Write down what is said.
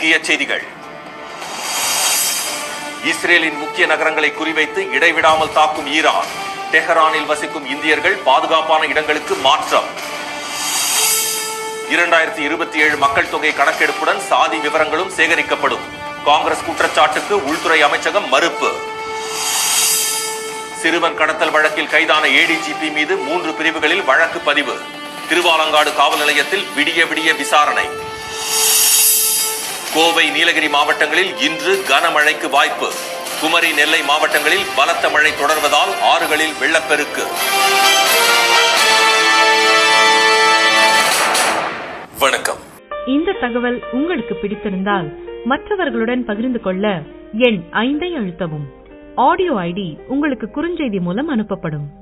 முக்கிய செய்திகள் இஸ்ரேலின் முக்கிய நகரங்களை குறிவைத்து இடைவிடாமல் தாக்கும் ஈரான் டெஹரானில் வசிக்கும் இந்தியர்கள் பாதுகாப்பான இடங்களுக்கு மாற்றம் இரண்டாயிரத்தி இருபத்தி ஏழு மக்கள் தொகை கணக்கெடுப்புடன் சாதி விவரங்களும் சேகரிக்கப்படும் காங்கிரஸ் குற்றச்சாட்டுக்கு உள்துறை அமைச்சகம் மறுப்பு சிறுவன் கடத்தல் வழக்கில் கைதான ஏடிஜிபி மீது மூன்று பிரிவுகளில் வழக்கு பதிவு திருவாலங்காடு காவல் நிலையத்தில் விடிய விடிய விசாரணை கோவை நீலகிரி மாவட்டங்களில் இன்று கனமழைக்கு வாய்ப்பு குமரி நெல்லை மாவட்டங்களில் பலத்த மழை தொடர்வதால் ஆறுகளில் வெள்ளப்பெருக்கு வணக்கம் இந்த தகவல் உங்களுக்கு பிடித்திருந்தால் மற்றவர்களுடன் பகிர்ந்து கொள்ள எண் ஐந்தை அழுத்தவும் ஆடியோ ஐடி உங்களுக்கு குறுஞ்செய்தி மூலம் அனுப்பப்படும்